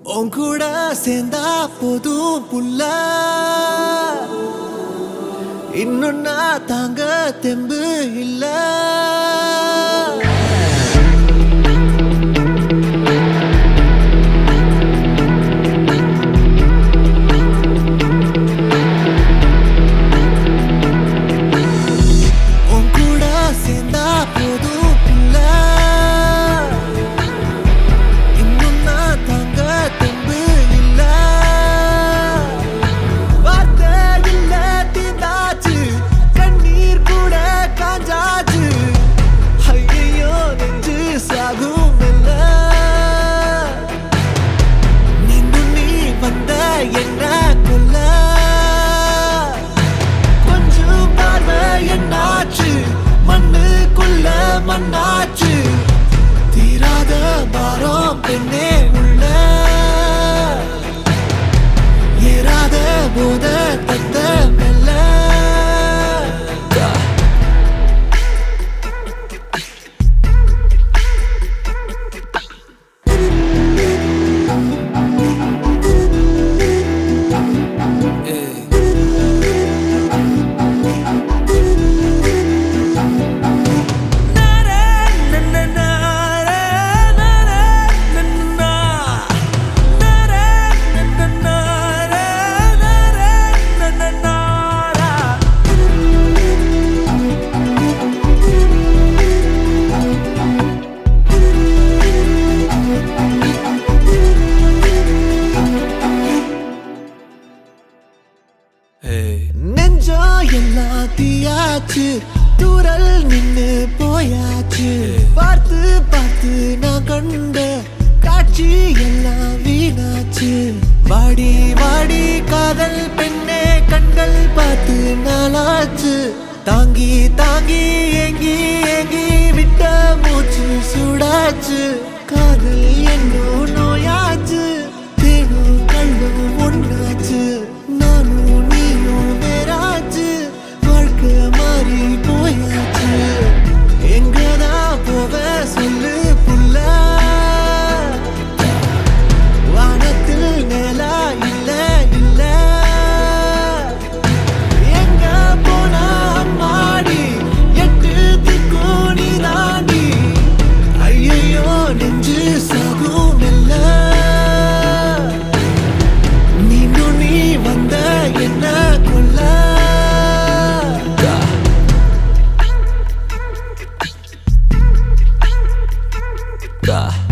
உன் கூட சேர்ந்தா போதும் புல்ல இன்னும் நான் தாங்க தெம்பு இல்ல உன் கூட சேர்ந்தா போதும் புல்ல இன்னும் நான் தாங்க தெம்பு இல்ல வார்த்தை இல்ல தீந்தாச்சு கண்ணீர் கூட காஞ்சாச்சு ஐயோ நெஞ்சு சாகும் இல்ல நீந்தும் நீ வந்த என்ன கொல்ல கொஞ்சம் பார்வை என்னாச்சு மண்ணுக்குள்ள மண்ணாச்சு தீராத பாரம் பெண்ணே உள்ள ஏறாத போத தத்த மெல்ல நெஞ்சம் எல்லாம் தீயாச்சு தூரல் நின்னு போயாச்சு பார்த்து பார்த்து நான் கண்ட காட்சி எல்லாம் வீணாச்சு வாடி வாடி காதல் பெண்ணே கண்கள் பார்த்து நாளாச்சு தாங்கி தாங்கி ஏங்கி ஏங்கி விட்ட மூச்சு சூடாச்சு காதல் என்னும் நோயாச்சு தேனும் கள்ளும் ஒண்ணாச்சு நானும் நீயும் வேறாச்சு வாழ்க்கை மாறி போயாச்சு எங்கதான் போவ சொல்லு புள்ள வானத்தில் நிலா இல்ல இல்ல எங்க போனா மாடி எட்டு திக்கும் நீ தாண்டி ஐயையோ நெஞ்சு சாகும் இல்ல நீனும் நீ வந்த என்ன கொல்ல Da.